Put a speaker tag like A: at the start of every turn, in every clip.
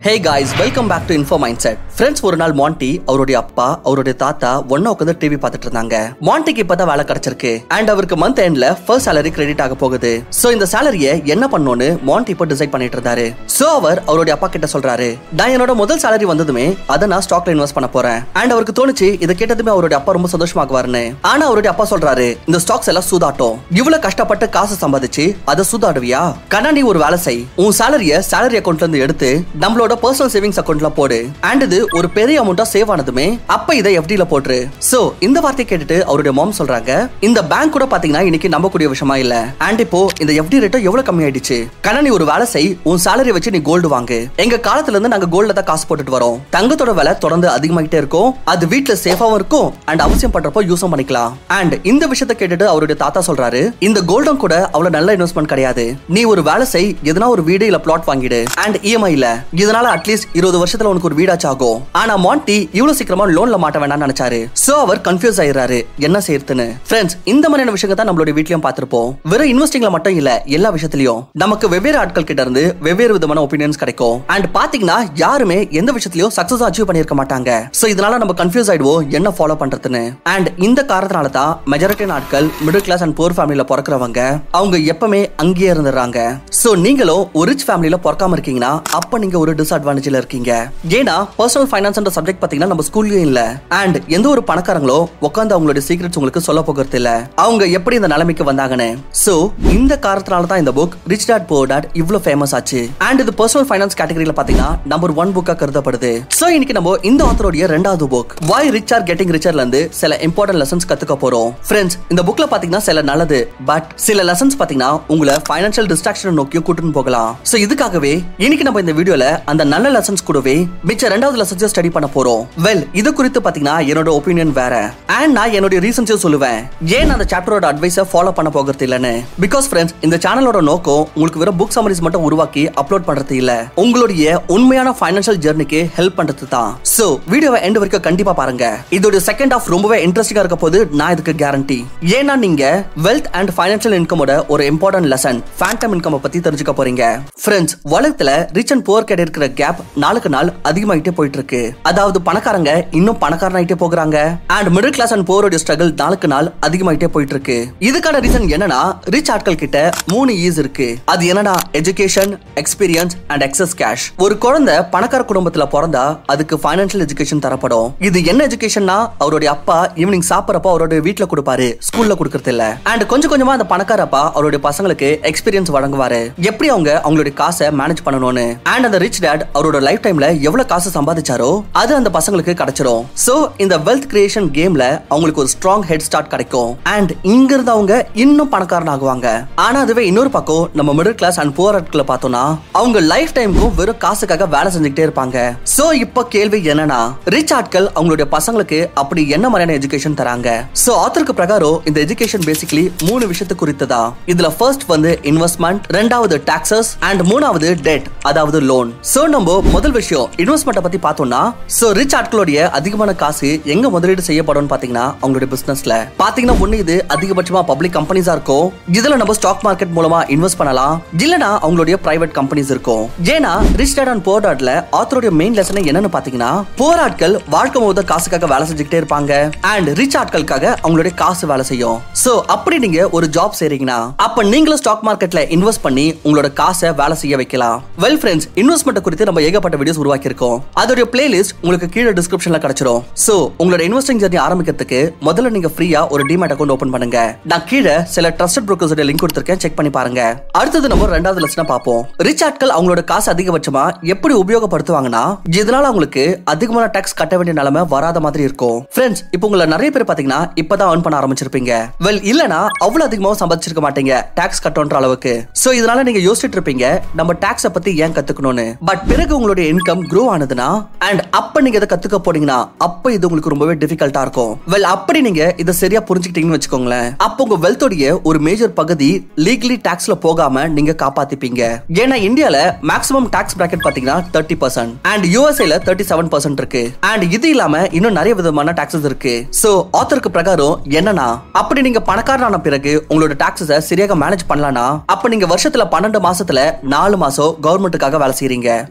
A: hey guys welcome back to info mindset friends ஒரு நாள் மாண்டி அவருடைய அப்பா அவருடைய தாத்தா ஒண்ணா உட்காந்து டிவி பார்த்துட்டு இருந்தாங்க மாண்டிக்கு இப்பதான் வேலை கிடைச்சிருக்கு அண்ட் அவருக்கு மந்த் எண்ட்ல ஃபர்ஸ்ட் salary கிரெடிட் ஆக போகுது சோ இந்த சேலரிய என்ன பண்ணணும்னு மாண்டி இப்போ டிசைட் பண்ணிட்டு இருந்தாரு சோ அவர் அவருடைய அப்பா கிட்ட சொல்றாரு நான் என்னோட முதல் salary வந்ததுமே அதை நான் ஸ்டாக்ல இன்வெஸ்ட் பண்ண போறேன் அண்ட் அவருக்கு தோணுச்சு இதை கேட்டதுமே அவருடைய அப்பா ரொம்ப சந்தோஷமாகுவாருன்னு ஆனா அவருடைய அப்பா சொல்றாரு இந்த ஸ்டாக்ஸ் எல்லாம் சூதாட்டம் இவ்வளவு கஷ்டப்பட்டு காசு சம்பாதிச்சு அதை சூதாடுவியா கண்ணா நீ ஒரு வேலை செய் உன் சேலரிய சேலரி அக்கௌண்ட்ல இருந்து எடுத்து நம்மளோட பர்சனல் சேவிங்ஸ் அக்கௌண்ட்ல போடு அண்ட் இது ஒரு பெரிய அமௌண்டா சேவ் ஆனதுமே அப்ப இதை FD ல போட்டுரு சோ இந்த வார்த்தையை கேட்டுட்டு அவருடைய மாம் சொல்றாங்க இந்த பேங்க் கூட பாத்தீங்கன்னா இன்னைக்கு நம்பக்கூடிய விஷயமா இல்ல அண்ட் இப்போ இந்த FD ரேட் எவ்வளவு கம்மி ஆயிடுச்சு கண்ணா நீ ஒரு வேலை செய் உன் சேலரி வச்சு நீ கோல்டு வாங்கு எங்க காலத்துல இருந்து நாங்க கோல்ட்ல தான் காசு போட்டுட்டு வரோம் தங்கத்தோட விலை தொடர்ந்து அதிகமாயிட்டே இருக்கும் அது வீட்ல சேஃபாவும் இருக்கும் அண்ட் அவசியம் பண்றப்போ யூஸும் பண்ணிக்கலாம் அண்ட் இந்த விஷயத்தை கேட்டுட்டு அவருடைய தாத்தா சொல்றாரு இந்த கோல்டும் கூட அவ்வளவு நல்ல இன்வெஸ்ட்மெண்ட் கிடையாது நீ ஒரு வேலை செய் எதனா ஒரு வீடு இல்ல பிளாட் வாங்கிடு அண்ட் இஎம்ஐ இல்ல இதனால அட்லீஸ்ட் இருபது வருஷத்துல உனக்கு ஒரு வீடாச்சு ஆகும் ஆனா மாண்டி இவ்வளவு சீக்கிரமா லோன்ல மாட்ட வேண்டாம்னு நினைச்சாரு சோ அவர் கன்ஃபியூஸ் ஆயிடுறாரு என்ன செய்யறதுன்னு ஃப்ரெண்ட்ஸ் இந்த மாதிரியான விஷயத்தை தான் நம்மளுடைய வீட்லயும் பார்த்திருப்போம் வெறும் இன்வெஸ்டிங்ல மட்டும் இல்ல எல்லா விஷயத்திலயும் நமக்கு வெவ்வேறு ஆட்கள் கிட்ட இருந்து வெவ்வேறு விதமான ஒப்பீனியன்ஸ் கிடைக்கும் அண்ட் பாத்தீங்கன்னா யாருமே எந்த விஷயத்திலயும் சக்சஸ் அச்சீவ் பண்ணிருக்க மாட்டாங்க சோ இதனால நம்ம கன்ஃபியூஸ் ஆயிடுவோம் என்ன ஃபாலோ பண்றதுன்னு அண்ட் இந்த காரணத்தினால தான் மெஜாரிட்டி ஆட்கள் மிடில் கிளாஸ் அண்ட் போர் ஃபேமிலியில பிறக்கிறவங்க அவங்க எப்பவுமே அங்கேயே இருந்துடுறாங்க சோ நீங்களும் ஒரு ரிச் ஃபேமிலியில பிறக்காம இருக்கீங்கன்னா அப்ப நீங்க ஒரு டிஸ்அட்வான்டேஜ்ல இருக்கீங்க ஏன்னா பர்சனல் ஃபைனான்ஸ் சப்ஜெக்ட் பாத்தீங்கன்னா நம்ம ஸ்கூல்லயும் இல்ல அண்ட் எந்த ஒரு பணக்காரங்களோ உட்காந்து அவங்களுடைய சீக்ரெட்ஸ் உங்களுக்கு சொல்ல போகிறது இல்ல அவங்க எப்படி இந்த நிலைமைக்கு வந்தாங்கன்னு சோ இந்த காரணத்தினால தான் இந்த book rich dad poor dad இவ்வளவு ஃபேமஸ் ஆச்சு அண்ட் இது பர்சனல் ஃபைனான்ஸ் கேட்டகரியில பாத்தீங்கன்னா நம்பர் ஒன் புக்கா கருதப்படுது சோ இன்னைக்கு நம்ம இந்த ஆத்தருடைய ரெண்டாவது book why rich are getting ரிச்சர்ல இருந்து சில இம்பார்ட்டன்ட் லெசன்ஸ் கத்துக்க போறோம் ஃப்ரெண்ட்ஸ் இந்த புக்ல பாத்தீங்கன்னா சில நல்லது பட் சில லெசன்ஸ் பாத்தீங்கன்னா உங்களை ஃபைனான்சியல் டிஸ்ட்ராக்ஷன் நோக்கி கூட்டின்னு போகலாம் சோ இதுக்காகவே இன்னைக்கு நம்ம இந்த வீடியோல அந்த நல்ல லெசன்ஸ் கூடவே மிச்ச ரெண்டாவது லெசன்ஸ் ஸ்டடி பண்ண போறோம் வெல் இது குறித்து பாத்தீங்கன்னா என்னோட ஒப்பீனியன் வேற அண்ட் நான் என்னோட ரீசன்ஸையும் சொல்லுவேன் ஏன் நான் அந்த சாப்டரோட அட்வைஸை ஃபாலோ பண்ண போகிறது இல்லைன்னு பிகாஸ் ஃப்ரெண்ட்ஸ் இந்த சேனலோட நோக்கம் உங்களுக்கு வெறும் புக் சம்மரிஸ் மட்டும் உருவாக்கி அப்லோட் பண்றது இல்ல உங்களுடைய உண்மையான ஃபைனான்சியல் ஜெர்னிக்கு ஹெல்ப் பண்றது தான் சோ வீடியோவை எண்ட் வரைக்கும் கண்டிப்பா பாருங்க இதோட செகண்ட் ஆஃப் ரொம்பவே இன்ட்ரெஸ்டிங்கா இருக்க போது நான் இதுக்கு கேரண்டி ஏன்னா நீங்க வெல்த் அண்ட் ஃபைனான்சியல் இன்கமோட ஒரு இம்பார்ட்டன்ட் லெசன் ஃபேண்டம் இன்கம் பத்தி தெரிஞ்சுக்க போறீங்க ஃப்ரெண்ட்ஸ் உலகத்துல ரிச் அண்ட் புவர் கிட்ட இருக்கிற கேப் நாளுக்கு நாள் அதிகமாயிட்டே போயிட்டு இருக்கு அதாவது பணக்காரங்க இன்னும் பணக்காரனாயிட்டே போகிறாங்க அண்ட் மிடில் கிளாஸ் அண்ட் போரோட ஸ்ட்ரகிள் நாளுக்கு நாள் அதிகமாயிட்டே போயிட்டு இருக்கு இதுக்கான ரீசன் என்னன்னா ரிச் ஆட்கள் கிட்ட மூணு ஈஸ் இருக்கு அது என்னன்னா education experience and excess cash ஒரு குழந்தை பணக்கார குடும்பத்துல பிறந்தா அதுக்கு ஃபைனான்சியல் எஜுகேஷன் தரப்படும் இது என்ன எஜுகேஷன்னா அவருடைய அப்பா ஈவினிங் சாப்பிடறப்ப அவருடைய வீட்ல கொடுப்பாரு ஸ்கூல்ல கொடுக்கறது இல்ல அண்ட் கொஞ்சம் கொஞ்சமா அந்த பணக்கார அப்பா அவருடைய பசங்களுக்கு எக்ஸ்பீரியன்ஸ் வழங்குவாரு எப்படி அவங்க அவங்களுடைய காசை மேனேஜ் பண்ணணும்னு அண்ட் அந்த ரிச் டேட் அவரோட லைஃப் டைம்ல எவ்வளவு காசு சம்பாதிச்சாரோ அது அந்த பசங்களுக்கு கிடைச்சிரும் சோ இந்த வெல்த் கிரியேஷன் கேம்ல அவங்களுக்கு ஒரு ஸ்ட்ராங் ஹெட் ஸ்டார்ட் கிடைக்கும் அண்ட் இங்க இருந்து அவங்க இன்னும் பணக்காரன் ஆகுவாங்க ஆனா அதுவே இன்னொரு பக்கம் நம்ம மிடில் கிளாஸ் அண்ட் புவர் ஆட்களை பார்த்தோம்னா அவங்க லைஃப் டைமுக்கும் வெறும் காசுக்காக வேலை செஞ்சுக்கிட்டே இருப்பாங்க சோ இப்ப கேள்வி என்னன்னா ரிச் ஆட்கள் அவங்களுடைய பசங்களுக்கு அப்படி என்ன மாதிரியான எஜுகேஷன் தராங்க சோ ஆத்தருக்கு பிரகாரம் இந்த எஜுகேஷன் பேசிக்கலி மூணு விஷயத்து குறித்ததா இதுல ஃபர்ஸ்ட் வந்து இன்வெஸ்ட்மெண்ட் ரெண்டாவது டாக்ஸஸ் அண்ட் மூணாவது டெட் அதாவது லோன் சோ நம்ம முதல் விஷயம் இன்வெஸ்ட்மெண்ட் பத்தி பார்த்தோம்னா சோ ரிச் ஆட்களுடைய அதிகமான காசு எங்க முதலீடு செய்யப்படும் பாத்தீங்கன்னா அவங்களுடைய பிசினஸ்ல பாத்தீங்கன்னா ஒண்ணு இது அதிகபட்சமா பப்ளிக் கம்பெனிஸா இருக்கும் இதுல நம்ம ஸ்டாக் மார்க்கெட் மூலமா இன்வெஸ்ட் பண்ணலாம் இல்லனா அவங்களுடைய பிரைவேட் கம்பெனிஸ் இருக்கும் ஏன்னா ரிச் டேட் அண்ட் போர் டாட்ல ஆத்தருடைய மெயின் லெசன் என்னன்னு பாத்தீங்கன்னா போர் ஆட்கள் வாழ்க்கை முழுவதும் காசுக்காக வேலை செஞ்சுக்கிட்டே இருப்பாங்க அண்ட் ரிச் ஆட்களுக்காக அவங்களுடைய காசு வேலை செய்யும் சோ அப்படி நீங்க ஒரு ஜாப் செய்றீங்கன்னா அப்ப நீங்களும் ஸ்டாக் மார்க்கெட்ல இன்வெஸ்ட் பண்ணி உங்களோட காசை வேலை செய்ய வைக்கலாம் வெல் ஃப்ரெண்ட்ஸ் இன்வெஸ்ட்மெண்ட் குறித்து நம்ம ஏகப்பட்ட வீடியோஸ் உருவாக்கி இருக்கோம் அதோட பிளேலிஸ்ட் உங்களுக்கு கீழே டிஸ்கிரிப்ஷன்ல கிடைச்சிரும் சோ உங்களோட இன்வெஸ்டிங் ஜர்னி ஆரம்பிக்கிறதுக்கு முதல்ல நீங்க ஃப்ரீயா ஒரு டிமேட் அக்கௌண்ட் ஓபன் பண்ணுங்க நான் கீழே சில ட்ரஸ்டட் brokers லிங்க் கொடுத்திருக்கேன் செக் பண்ணி பாருங்க அடுத்தது நம்ம ரெண்டாவது லட்சணம் பார்ப்போம் ரிச் ஆட்கள் அவங்களோட காசு அதிகபட்சமா எப்படி உபயோகப்படுத்துவாங்கன்னா இதனால அவங்களுக்கு அதிகமான டாக்ஸ் கட்ட வேண்டிய நிலைமை வராத மாதிரி இருக்கும் ஃப்ரெண்ட்ஸ் இப்போ உங்களை நிறைய பேர் பாத்தீங்கன்னா இப்பதான் earn பண்ண ஆரம்பிச்சிருப்பீங்க வெல் இல்லனா அவ்வளவு அதிகமாவும் சம்பாதிச்சிருக்க மாட்டீங்க டாக்ஸ் கட்டோன்ற அளவுக்கு சோ இதனால நீங்க யோசிச்சுட்டு இருப்பீங்க நம்ம டாக்ஸ பத்தி ஏன் கத்துக்கணும்னு பட் பிறகு உங்களுடைய இன்கம் க்ரோ ஆனதுன்னா அண்ட் அப்ப நீங்க இதை கத்துக்க போனீங்கன்னா அப்ப இது உங்களுக்கு ரொம்பவே டிஃபிகல்ட்டா இருக்கும் வெல் அப்படி நீங்க இதை சரியா புரிஞ்சுக்கிட்டீங்கன்னு வச்சுக்கோங்களேன் அப்போ உங்க வெல்த்தோடைய ஒரு மேஜர் பகுதி லீகலி டாக்ஸ்ல போகாம நீங்க காப்பாத்திப்பீங்க ஏன்னா இந்தியால மேக்ஸிமம் டாக்ஸ் பிராக்கெட் பாத்தீங்கன்னா தேர்ட்டி பர்சன்ட் அண்ட் யூஎஸ்ஏல தேர்ட்டி செவன் பர்சன்ட் இருக்கு அண்ட் இது இல்லாம இன்னும் நிறைய விதமான டாக்ஸஸ் இருக்கு சோ ஆத்தருக்கு பிரகாரம் என்னன்னா அப்படி நீங்க பணக்காரனான பிறகு உங்களோட டாக்ஸஸ சரியாக மேனேஜ் பண்ணலாம்னா அப்ப நீங்க வருஷத்துல பன்னெண்டு மாசத்துல நாலு மாசம் கவர்மெண்ட்டுக்காக வேலை செய்றீங்க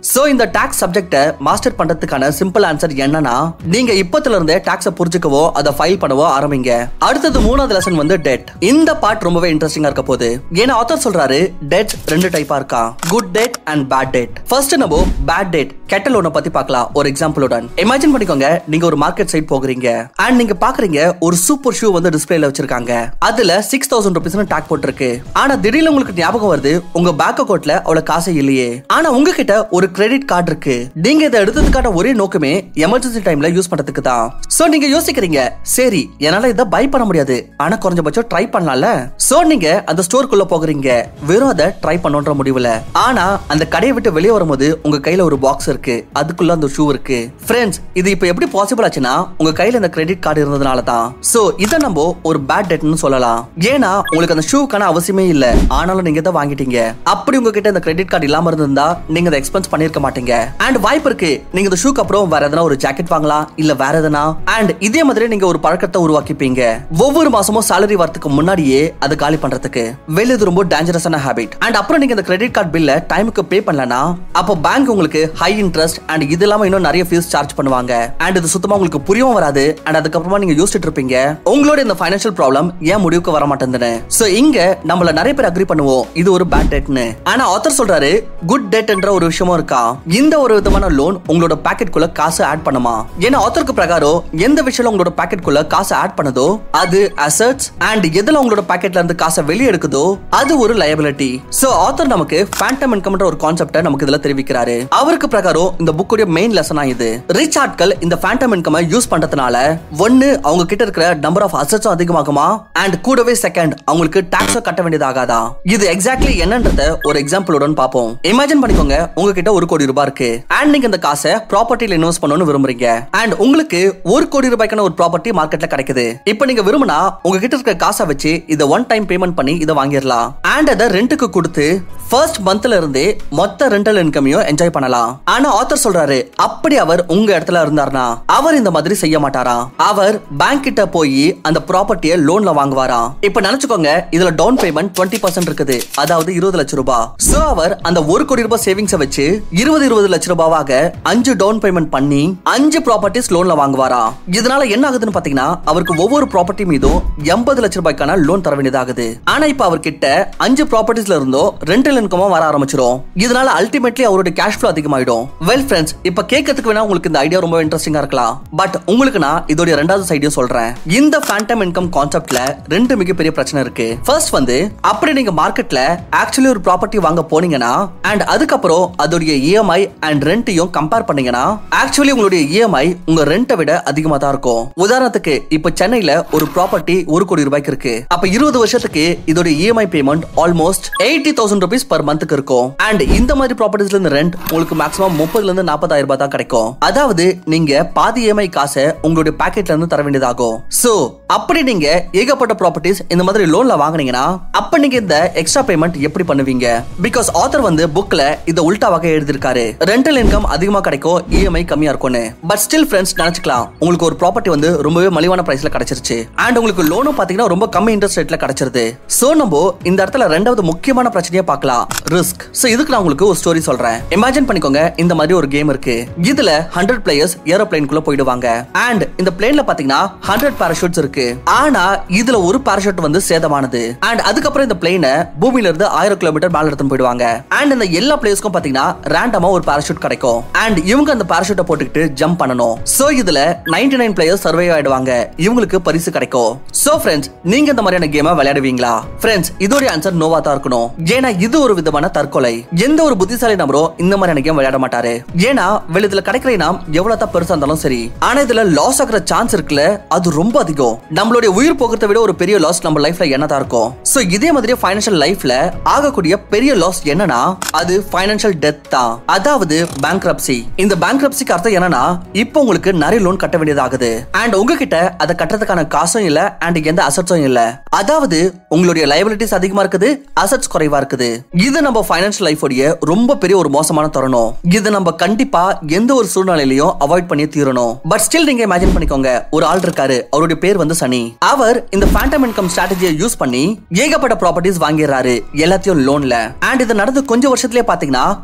A: சோ இந்த டாக்ஸ் சப்ஜெக்ட மாஸ்டர் பண்றதுக்கான சிம்பிள் ஆன்சர் என்னன்னா நீங்க இப்பத்துல இருந்தே டாக்ஸ புரிஞ்சுக்கவோ அதை ஃபைல் பண்ணவோ ஆரம்பிங்க அடுத்தது மூணாவது லெசன் வந்து டெட் இந்த பார்ட் ரொம்பவே இன்ட்ரெஸ்டிங்கா இருக்க போகுது ஏன்னா ஆத்தர் சொல்றாரு டெட் ரெண்டு டைப்பா இருக்கா good debt and bad debt first நம்ம பேட் டெட் கெட்ட லோனை பத்தி பார்க்கலாம் ஒரு எக்ஸாம்பிளுடன் இமேஜின் பண்ணிக்கோங்க நீங்க ஒரு மார்க்கெட் சைட் போகிறீங்க அண்ட் நீங்க பாக்குறீங்க ஒரு சூப்பர் ஷூ வந்து டிஸ்பிளேல வச்சிருக்காங்க அதுல சிக்ஸ் தௌசண்ட் ருபீஸ் டாக் போட்டிருக்கு ஆனா திடீர்னு உங்களுக்கு ஞாபகம் வருது உங்க பேங்க் அக்கௌண்ட்ல அவ்வளவு காசு இல்லையே ஆனா உங்ககிட்ட ஒரு கிரெடிட் கார்டு இருக்கு நீங்க இதை எடுத்ததுக்கான ஒரே நோக்கமே எமர்ஜென்சி டைம்ல யூஸ் பண்றதுக்கு தான் சோ நீங்க யோசிக்கிறீங்க சரி என்னால இதை பை பண்ண முடியாது ஆனா குறைஞ்சபட்சம் ட்ரை பண்ணலாம்ல சோ நீங்க அந்த ஸ்டோருக்குள்ள போகிறீங்க வெறும் அதை ட்ரை பண்ணுன்ற முடிவுல ஆனா அந்த கடையை விட்டு வெளியே வரும்போது உங்க கையில ஒரு பாக்ஸ் இருக்கு அதுக்குள்ள அந்த ஷூ இருக்கு ஃப்ரெண்ட்ஸ் இது இப்போ எப்படி பாசிபிள் ஆச்சுன்னா உங்க கையில இந்த கிரெடிட் கார்டு இருந்ததுனால தான் சோ இதை நம்ம ஒரு பேட் டெட்னு சொல்லலாம் ஏன்னா உங்களுக்கு அந்த ஷூக்கான அவசியமே இல்ல ஆனாலும் நீங்க இதை வாங்கிட்டீங்க அப்படி உங்ககிட்ட இந்த கிரெடிட் கார்டு இல்லாம இருந்திருந்தா நீங்க அதை எக்ஸ்பென்ஸ் பண்ணிருக்க மாட்டீங்க அண்ட் வாய்ப்பு இருக்கு நீங்க இந்த ஷூக்கு அப்புறம் வேற எதனா ஒரு ஜாக்கெட் வாங்கலாம் இல்ல வேற எதனா அண்ட் இதே மாதிரி நீங்க ஒரு பழக்கத்தை உருவாக்கிப்பீங்க ஒவ்வொரு மாசமும் salary வரதுக்கு முன்னாடியே அதை காலி பண்றதுக்கு வெளிய இது ரொம்ப டேஞ்சரஸான ஹாபிட் அண்ட் அப்புறம் நீங்க இந்த கிரெடிட் கார்டு பில்ல டைமுக்கு பே பண்ணலனா அப்போ பேங்க் உங்களுக்கு ஹை இன்ட்ரெஸ்ட் அண்ட் இது இல்லாம இன்னும் நிறைய ஃபீஸ் சார்ஜ் பண்ணுவாங்க அண்ட் இது சுத்தமா உங்களுக்கு புரியவும் வராது அண்ட் அதுக்கப்புறமா நீங்க யோசிச்சுட்டு இருப்பீங்க உங்களோட இந்த ஃபைனான்ஷியல் ப்ராப்ளம் ஏன் முடிவுக்கு வர மாட்டேங்குதுன்னு சோ இங்க நம்மள நிறைய பேர் அக்ரி பண்ணுவோம் இது ஒரு பேட் டெட்னு ஆனா ஆத்தர் சொல்றாரு குட் டெட் என்ற ஒரு விஷயமும் இருக்கா இந்த ஒரு விதமான லோன் உங்களோட பாக்கெட் குள்ள காசு ஆட் பண்ணுமா ஏன்னா ஆத்தருக்கு பிரகாரம் எந்த விஷயம் உங்களோட பாக்கெட் குள்ள காசு ஆட் பண்ணுதோ அது அசட்ஸ் அண்ட் எதுல உங்களோட பாக்கெட்ல இருந்து காசை வெளியே எடுக்குதோ அது ஒரு லயபிலிட்டி சோ ஆத்தர் நமக்கு ஃபேண்டம் இன்கம்ன்ற ஒரு கான்செப்டை நமக்கு இதுல தெரிவிக்கிறாரு அவருக்கு பிரகாரம் இந்த புக்குடைய மெயின் லெசனா இது ரிச் ஆட்கள் இந்த ஃபேண்டம் இன்கம் யூஸ் பண்றதுனால ஒன்னு அவங்க கிட்ட இருக்கிற நம்பர் ஆஃப் அசட்ஸும் அதிகமாகுமா அண்ட் கூடவே செகண்ட் அவங்களுக்கு டாக்ஸும் கட்ட வேண்டியதாகாதா இது எக்ஸாக்ட்லி என்னன்றத ஒரு எக்ஸாம்பிளுடன் பார்ப்போம் இமேஜின் பண்ணிக்கோங்க உங்ககிட்ட ஒரு கோடி ரூபாய் இருக்கு அண்ட் நீங்க இந்த காசை ப்ராப்பர்ட்டில இன்வெஸ்ட் பண்ணணும்னு விரும்புறீங்க அண்ட் உங்களுக்கு ஒரு கோடி ரூபாய்க்கான ஒரு ப்ராப்பர்ட்டி மார்க்கெட்ல கிடைக்குது இப்போ நீங்க விரும்பினா உங்ககிட்ட இருக்க காசை வச்சு இதை ஒன் டைம் பேமெண்ட் பண்ணி இதை வாங்கிடலாம் அண்ட் அதை ரெண்டுக்கு கொடுத்து ஃபர்ஸ்ட் மந்த்ல இருந்தே மொத்த ரெண்டல் இன்கமையும் என்ஜாய் பண்ணலாம் ஆனா ஆத்தர் சொல்றாரு அப்படி அவர் உங்க இடத்துல இருந்தார்னா அவர் இந்த மாதிரி செய்ய மாட்டாரா அவர் பேங்க் கிட்ட போய் அந்த ப்ராப்பர்ட்டியை லோன்ல வாங்குவாராம் இப்ப நினைச்சுக்கோங்க இதுல டவுன் பேமெண்ட் டுவெண்ட்டி பர்சன்ட் இருக்குது அதாவது இருபது லட்சம் ரூபாய் சோ அவர் அந்த ஒரு கோடி ரூபாய் சேவிங்ஸை வச்சு இருபது இருபது லட்சம் ரூபாவாக அஞ்சு டவுன் பேமெண்ட் பண்ணி அஞ்சு ப்ராப்பர்ட்டிஸ் லோன்ல வாங்குவாராம் இதனால என்ன ஆகுதுன்னு பாத்தீங்கன்னா அவருக்கு ஒவ்வொரு ப்ராப்பர்ட்டி மீதும் எண்பது லட்சம் ரூபாய்க்கான லோன் தர வேண்டியதாகுது ஆனா இப்ப அவர்கிட்ட அஞ்சு ப்ராப்பர்ட்டிஸ்ல இருந்தோ ரெண்டல் இன்கமும் வர ஆரம்பிச்சிடும் இதனால அல்டிமேட்லி அவருடைய கேஷ் ஃப்ளோ அதிகமாயிடும் வெல் ஃப்ரெண்ட்ஸ் இப்ப கேட்கறதுக்கு வேணா உங்களுக்கு இந்த ஐடியா ரொம்ப இன்ட்ரெஸ்டிங்கா இருக்கலாம் பட் உங்களுக்கு நான் இதோட ரெண்டாவது சைடையும் சொல்றேன் இந்த ஃபேண்டம் இன்கம் கான்செப்ட்ல ரெண்டு மிகப்பெரிய பிரச்சனை இருக்கு ஃபர்ஸ்ட் வந்து அப்படி நீங்க மார்க்கெட்ல ஆக்சுவலி ஒரு ப்ராப்பர்ட்டி வாங்க போனீங்கன்னா அண்ட் அதுக்கப்புறம் அதோடைய இஎம்ஐ அண்ட் ரெண்ட்டையும் கம்பேர் பண்ணீங்கன்னா ஆக்சுவலி உங்களுடைய இஎம்ஐ உங்க ரெண்ட்டை விட அதிகமா தான் இருக்கும் உதாரணத்துக்கு இப்ப சென்னையில ஒரு ப்ராப்பர்ட்டி ஒரு கோடி ரூபாய்க்கு இருக்கு அப்ப இருபது வருஷத்துக்கு இதோட EMI payment almost eighty thousand rupees per மந்த்துக்கு இருக்கும் அண்ட் இந்த மாதிரி ப்ராப்பர்ட்டிஸ்ல இருந்து ரெண்ட் உங்களுக்கு மேக்ஸிமம் முப்பதுல இருந்து நாற்பதாயிரம் ரூபாய் தான் கிடைக்கும் அதாவது நீங்க பாதி இஎம்ஐ காசை உங்களுடைய பாக்கெட்ல இருந்து தர வேண்டியதாகும் சோ அப்படி நீங்க ஏகப்பட்ட ப்ராப்பர்ட்டிஸ் இந்த மாதிரி லோன்ல வாங்குனீங்கன்னா அப்ப நீங்க இந்த எக்ஸ்ட்ரா பேமெண்ட் எப்படி பண்ணுவீங்க பிகாஸ் ஆத்தர் வந்து புக்ல இத உல்டாவாக எழுதிருக்காரு ரெண்டல் இன்கம் அதிகமா கிடைக்கும் இஎம்ஐ கம்மியா இருக்கும்னு பட் ஸ்டில் ஃப்ரெண்ட்ஸ் நினைச்சுக்கலாம் உங்களுக்கு ஒரு ப்ராப்பர்ட்டி வந்து ரொம்பவே மலிவான பிரைஸ்ல கிடைச்சிருச்சு அண்ட் உங்களுக்கு லோனும் பாத்தீங்கன்னா ரொம்ப கம்மி இன்ட்ரெஸ்ட் ரேட்ல கிடைச்சிருது சோ நம்ம இந்த இடத்துல ரெண்டாவது முக்கியமான பிரச்சனையை பார்க்கலாம் ரிஸ்க் சோ இதுக்கு நான் உங்களுக்கு ஒரு ஸ்டோரி சொல்றேன் இமேஜின் பண்ணிக்கோங்க இந்த மாதிரி ஒரு கேம் இருக்கு இதுல ஹண்ட்ரட் பிளேயர்ஸ் ஏரோப்ளைனுக்குள்ள போயிடுவாங்க அண்ட் இந்த பிளேன்ல பாத்தீங்கன்னா ஹண்ட்ரட் பேராஷூட்ஸ் இருக்கு ஆனா இதுல ஒரு பேராஷூட் வந்து சேதமானது அண்ட் அதுக்கப்புறம் இந்த பிளேனை பூமியில இருந்து ஆயிரம் கிலோமீட்டர் மேல எடுத்து போயிடுவாங்க அண்ட் இந்த எல்லா பிளேயர்ஸ்க்கும் பாத்தீங்கன்னா ரேண்டமா ஒரு பேராஷூட் கிடைக்கும் அண்ட் இவங்க அந்த பேராஷூட்டை போட்டுக்கிட்டு ஜம்ப் பண்ணணும் சோ இதுல 99 நைன் பிளேயர்ஸ் சர்வே ஆயிடுவாங்க இவங்களுக்கு பரிசு கிடைக்கும் சோ ஃப்ரெண்ட்ஸ் நீங்க இந்த மாதிரியான கேமை விளையாடுவீங்களா ஃப்ரெண்ட்ஸ் இதோட ஆன்சர் நோவா தான் இருக்கணும் ஏன்னா இது ஒரு விதமான தற்கொலை எந்த ஒரு புத்திசாலி நபரும் இந்த மாதிரியான கேம் விளையாட மாட்டாரு ஏன்னா வெளியதுல கிடைக்கிற இனம் எவ்வளவு தான் பெருசா இருந்தாலும் சரி ஆனா இதுல லாஸ் ஆகுற சான்ஸ் இருக்குல்ல அது ரொம்ப அதிகம் நம்மளுடைய உயிர் போகிறத விட ஒரு பெரிய லாஸ் நம்ம லைஃப்ல என்னதான் இருக்கும் சோ இதே மாதிரி ஃபைனான்ஷியல் லைஃப்ல ஆகக்கூடிய பெரிய லாஸ் என்னன்னா அது ஃபைனான்ஷியல் டெத் தான் அதாவது பேங்க்ரப்சி இந்த பேங்க்ரப்சிக்கு அர்த்தம் என்னன்னா இப்போ உங்களுக்கு நிறைய லோன் கட்ட வேண்டியதாகுது அண்ட் உங்ககிட்ட அதை கட்டுறதுக்கான காசும் இல்ல அண்ட் எந்த அசட்ஸும் இல்ல அதாவது உங்களுடைய லைபிலிட்டிஸ் அதிகமா இருக்குது அசட்ஸ் குறைவா இருக்குது இது நம்ம ஃபைனான்ஷியல் லைஃபோடைய ரொம்ப பெரிய ஒரு மோசமான தருணம் இது நம்ம கண்டிப்பா எந்த ஒரு சூழ்நிலையிலையும் அவாய்ட் பண்ணி தீரணும் பட் ஸ்டில் நீங்க இமேஜின் பண்ணிக்கோங்க ஒரு ஆள் இருக்காரு அவருடைய பேர் வந்து சனி அவர் இந்த ஃபேண்டம் இன்கம் ஸ்ட்ராட்டஜியை யூஸ் பண்ணி ஏகப்பட்ட ப்ராப்பர்ட்டிஸ் வாங்கிடுறாரு எல்லாத்தையும் லோன்ல அண்ட் இது நடந்து கொஞ்சம் வருஷத்துலயே பாத்தீங்கன்னா கண்ட்ரில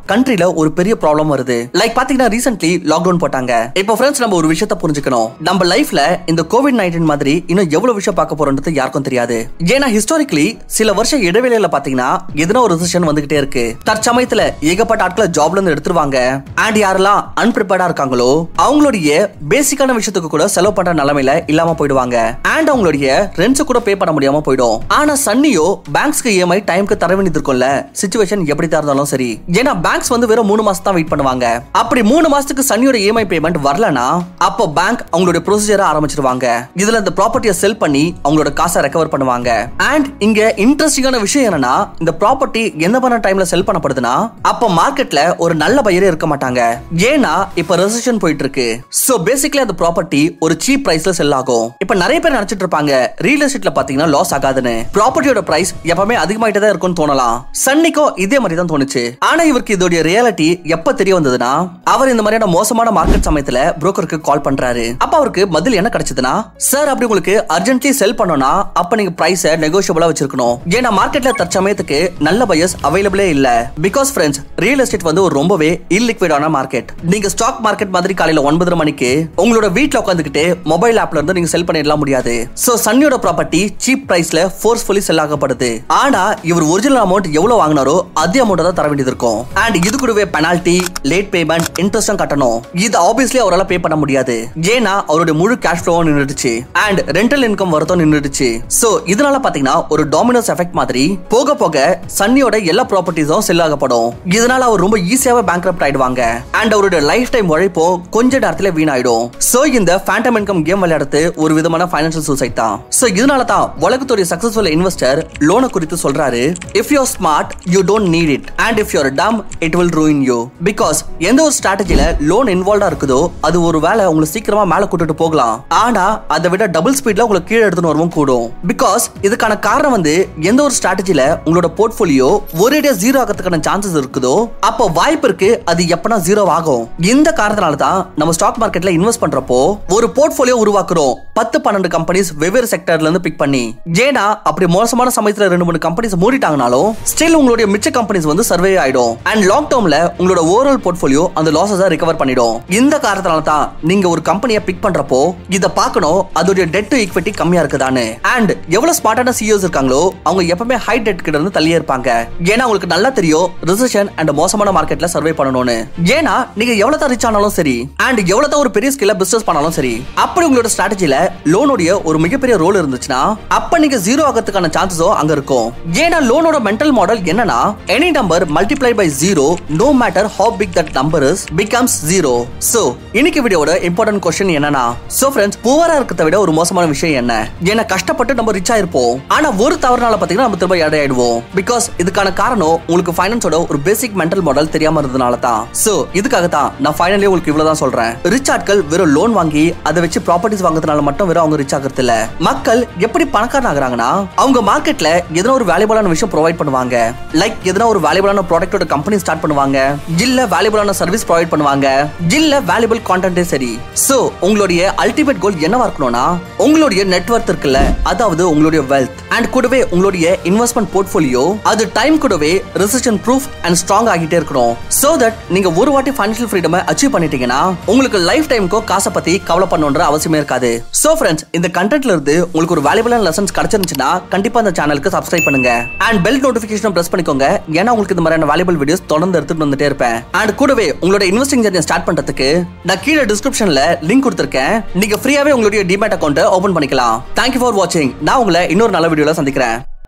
A: ஒரு பெரிய ப்ராப்ளம் வருது லைக் பாத்தீங்கன்னா ரீசென்ட்லி லாக்டவுன் போட்டாங்க இப்போ ஃப்ரெண்ட்ஸ் நம்ம ஒரு விஷயத்த புரிஞ்சுக்கணும் நம்ம லைஃப்ல இந்த கோவிட் நைன்டீன் மாதிரி இன்னும் எவ்வளவு விஷயம் பார்க்க போறோம்ன்றது யாருக்கும் தெரியாது ஏன்னா ஹிஸ்டாரிக்கலி சில வருஷம் இடைவேளையில பாத்தீங்கன்னா எதனா ஒரு ரிசெஷன் வந்துகிட்டே இருக்கு தற்சமயத்துல ஏகப்பட்ட ஆட்களை ஜாப்ல இருந்து எடுத்துருவாங்க அண்ட் யாரெல்லாம் அன்பிரிப்பேர்டா இருக்காங்களோ அவங்களுடைய பேசிக்கான விஷயத்துக்கு கூட செலவு பண்ற நிலைமையில இல்லாம போயிடுவாங்க அண்ட் அவங்களுடைய ரெண்ட்ஸ் கூட பே பண்ண முடியாம போயிடும் ஆனா சன்னியோ பேங்க்ஸ்க்கு இஎம்ஐ டைம்க்கு தர வேண்டியது இருக்கும்ல சுச்சுவேஷன் எப்படி தான் இருந்தாலும் சரி ஏன்னா பேங்க்ஸ் வந்து வெறும் மூணு மாசம் தான் வெயிட் பண்ணுவாங்க அப்படி மூணு மாசத்துக்கு சன்னியோட இஎம்ஐ பேமெண்ட் வரலனா அப்போ பேங்க் அவங்களுடைய ப்ரொசீஜரை ஆரம்பிச்சிருவாங்க இதுல இந்த ப்ராப்பர்ட்டியை செல் பண்ணி அவங்களோட காசை ரெக்கவர் பண்ணுவாங்க அண்ட் இங்க இன்ட்ரெஸ்டிங்கான விஷயம் என்னன்னா இந்த ப்ராப்பர்ட்டி எந்த பண்ண டைம்ல செல் பண்ணப்படுதுன்னா அப்ப மார்க்கெட்ல ஒரு நல்ல பையரே இருக்க மாட்டாங்க ஏன்னா இப்ப ரெசிஷன் போயிட்டு இருக்கு சோ பேசிக்கலி அந்த ப்ராப்பர்ட்டி ஒரு சீப் பிரைஸ்ல செல் ஆகும் இப்ப நிறைய பேர் நினைச்சிட்டு இருப்பாங்க ரியல் எஸ்டேட்ல பாத்தீங்கன்னா லாஸ் ஆகாதுன்னு ப்ராப்பர்ட்டியோட பிரைஸ் எப்பவுமே அதிகமாயிட்டே தான் இருக்கும்னு தோணலாம் சன்னிக்கும் இதே மாதிரி தான் தோணுச்சு ஆனா இவருக்கு இதோட ரியாலிட்டி எப்ப தெரிய வந்ததுன்னா அவர் இந்த மாதிரியான மோசமான மார்க்கெட் சமயத்துல புரோக்கருக்கு கால் பண்றாரு அப்ப அவருக்கு பதில் என்ன கிடைச்சதுன்னா சார் அப்படி உங்களுக்கு அர்ஜென்ட்லி செல் பண்ணனும்னா அப்ப நீங்க பிரைஸ் நெகோஷியபிளா வச்சிருக்கணும் ஏன்னா மார்க்கெட்ல தற்சமயத்துக்கு நல்ல பையர்ஸ் அவைலபிளே இல்ல பிகாஸ் ஃப்ரெண்ட்ஸ் ரியல் எஸ்டேட் வந்து ஒரு ரொம்பவே இல்லிக்விடான மார்க்கெட் நீங்க ஸ்டாக் மார்க்கெட் மாதிரி காலையில ஒன்பதரை மணிக்கு உங்களோட வீட்ல உட்காந்துக்கிட்டு மொபைல் ஆப்ல இருந்து நீங்க செல் பண்ணிடலாம் முடியாது சோ சன்னியோட ப்ராப்பர்ட்டி சீப் பிரைஸ்ல ஃபோர்ஸ்ஃபுல்லி செல் ஆகப்படுது ஆனா இவர் ஒரிஜினல் அமௌண்ட் எவ்வளவு வாங்கினாரோ அதே அமௌண்ட் தான் தர வேண்டியது இருக்கும் அண்ட் இது கூடவே பெனால்டி லேட் பேமெண்ட் இன்ட்ரெஸ்டும் கட்டணும் இது ஆப்வியஸ்லி அவரால் பே பண்ண முடியாது ஏன்னா அவருடைய முழு கேஷ் ஃப்ளோவும் நின்றுடுச்சு அண்ட் ரெண்டல் இன்கம் வரதும் நின்றுடுச்சு சோ இதனால பாத்தீங்கன்னா ஒரு டாமினோஸ் எஃபெக்ட் மாதிரி போக போக சன்னியோட எல்லா ப்ராப்பர்ட்டிஸும் செல் ஆகப்படும் இதனால அவர் ரொம்ப ஈஸியாவே பேங்க்ரப்ட் ஆயிடுவாங்க அண்ட் அவருடைய லைஃப் டைம் உழைப்பும் கொஞ்ச நேரத்துல வீணாயிடும் சோ இந்த ஃபேண்டம் இன்கம் கேம் விளையாடுறது ஒரு விதமான ஃபைனான்சியல் சூசைட் தான் சோ இதனால தான் உலகத்துடைய சக்சஸ்ஃபுல் இன்வெஸ்டர் லோனை குறித்து சொல்றாரு if you smart you don't need it and if you're dumb it will ruin you because எந்த ஒரு ஸ்ட்ராட்டஜில லோன் இன்வால்வ்டா இருக்குதோ அது ஒரு வேலை உங்களை சீக்கிரமா மேல கூட்டிட்டு போகலாம் ஆனா அதை விட டபுள் ஸ்பீட்ல உங்களை கீழே எடுத்துன்னு வரவும் கூடும் பிகாஸ் இதுக்கான காரணம் வந்து எந்த ஒரு ஸ்ட்ராட்டஜில உங்களோட போர்ட்போலியோ ஒரேடியா ஜீரோ ஆகிறதுக்கான சான்சஸ் இருக்குதோ அப்போ வாய்ப்பு இருக்கு அது எப்பனா ஜீரோ ஆகும் இந்த காரணத்தினால தான் நம்ம ஸ்டாக் மார்க்கெட்ல இன்வெஸ்ட் பண்றப்போ ஒரு போர்ட்போலியோ உருவாக்குறோம் பத்து பன்னெண்டு கம்பெனிஸ் வெவ்வேறு செக்டர்ல இருந்து பிக் பண்ணி ஏன்னா அப்படி மோசமான சமயத்துல ரெண்டு மூணு கம்பெனிஸ் மூடிட்டாங்கனாலும் ஸ்டில் உங்களுடைய மிச்ச கம்பெனிஸ் வந்து சர்வே ஆயிடும் அண்ட் லாங் டேர்ம்ல உங்களோட ஓவரால் போர்ட்ஃபோலியோ அந்த லாசஸை ரிகவர் பண்ணிடும் இந்த காரணத்தினால தான் நீங்க ஒரு கம்பெனியை பிக் பண்றப்போ இத பார்க்கணும் அதோட டெட் டு ஈக்விட்டி கம்மியா இருக்குதான்னு அண்ட் எவ்வளவு ஸ்மார்ட்டான சிஇஓஸ் இருக்காங்களோ அவங்க எப்பவுமே ஹை டெட் கிட்ட இருந்து தள்ளியே இருப்பாங்க ஏன்னா உங்களுக்கு நல்லா தெரியும் ரிசெஷன் அண்ட் மோசமான மார்க்கெட்ல சர்வே பண்ணணும்னு ஏன்னா நீங்க எவ்வளவு தான் ரிச் ஆனாலும் சரி அண்ட் எவ்வளவு தான் ஒரு பெரிய ஸ்கில்ல பிசினஸ் பண்ணாலும் சரி அப்படி உங்களோட ஸ்ட்ராட்டஜில லோனுடைய ஒரு மிகப்பெரிய ரோல் இருந்துச்சுன்னா அப்ப நீங்க ஜீரோ ஆகிறதுக்கான சான்சஸோ அங்க இருக்கும் ஏன்னா லோனோட மென்டல் மாடல் என்னன்னா any number multiply by zero no matter how big that number is becomes zero so இன்னைக்கு வீடியோட இம்பார்ட்டன்ட் கொஸ்டின் என்னன்னா சோ ஃப்ரெண்ட்ஸ் புவரா இருக்கிறத விட ஒரு மோசமான விஷயம் என்ன ஏன்னா கஷ்டப்பட்டு நம்ம ரிச் ஆயிருப்போம் ஆனா ஒரு தவறுனால பாத்தீங்கன்னா நம்ம திரும்ப ஏழை ஆயிடுவோம் பிகாஸ் இதுக்கான காரணம் உங்களுக்கு ஃபைனான்ஸோட ஒரு பேசிக் மென்டல் மாடல் தெரியாம இருந்ததுனால தான் சோ இதுக்காக தான் நான் ஃபைனலி உங்களுக்கு இவ்வளவுதான் சொல்றேன் ரிச் ஆட்கள் வெறும் லோன் வாங்கி அதை வச்சு ப்ராப்பர்ட்டிஸ் வாங்குறதுனால மட்டும் வெறும் அவங்க ரிச் ஆகிறது இல்ல மக்கள் எப்படி பணக்காரன் ஆகுறாங்கன்னா அவங்க மார்க்கெட்ல எதனா ஒரு வேல்யூபிளான விஷயம் ப்ரொவைட் பண்ணுவாங்க லைக் எதனா ஒரு வேல்யூபிளான ப்ராடக்ட்டோட கம்பெனி ஸ்டார்ட் பண்ணுவாங்க இல்ல வேல்யூபிளான சர்வீஸ் ப்ரொவைட் பண்ணுவாங்க இல்ல வேல்யூபிள் கான்டென்ட்டே சரி சோ உங்களுடைய அல்டிமேட் கோல் என்னவா இருக்கணும்னா உங்களுடைய நெட்வொர்க் இருக்குல்ல அதாவது உங்களுடைய வெல்த் அண்ட் கூடவே உங்களுடைய இன்வெஸ்ட்மெண்ட் போர்ட்ஃபோலியோ அது டைம் கூடவே ரெசிஸ்டன் ப்ரூஃப் அண்ட் ஸ்ட்ராங் ஆகிட்டே இருக்கணும் சோ தட் நீங்க ஒரு வாட்டி ஃபைனான்ஷியல் ஃப்ரீடம் அச்சீவ் பண்ணிட்டீங்கன்னா உங்களுக்கு லைஃப் டைமுக்கோ காசை பத்தி கவலை பண்ணணுன்ற அவசியமே இருக்காது சோ ஃப்ரெண்ட்ஸ் இந்த கண்டென்ட்ல இருந்து உங்களுக்கு ஒரு வேல்யூபிளான லெசன்ஸ் கிடைச்சிருந்துச்சுன்னா கண்டிப்பா இந்த சேனலுக்கு சப்ஸ்கிரைப் பண்ணுங்க அண்ட் பெல் நோட்டிபிகேஷன் பிரஸ் பண்ணிக்கோங்க ஏன்னா உங்களுக்கு இந்த மாதிரியான வேல்யூபிள் வீடியோஸ் தொடர்ந்து எடுத்துட்டு வந்துட்டே இருப்பேன் அண்ட் கூடவே உங்களோட இன்வெஸ்டிங் ஜர்னி ஸ்டார்ட் பண்றதுக்கு நான் கீழே டிஸ்கிரிப்ஷன்ல லிங்க் கொடுத்துருக்கேன் நீங்க ஃப்ரீயாவே உங்களுடைய டிமேட் அக்கௌண்ட் ஓபன் பண்ணிக்கலாம் தேங்க்யூ ஃபார் வாட்சிங் நான் உங்களை இன்னொரு நல்ல வீடியோல சந்திக்கிறேன்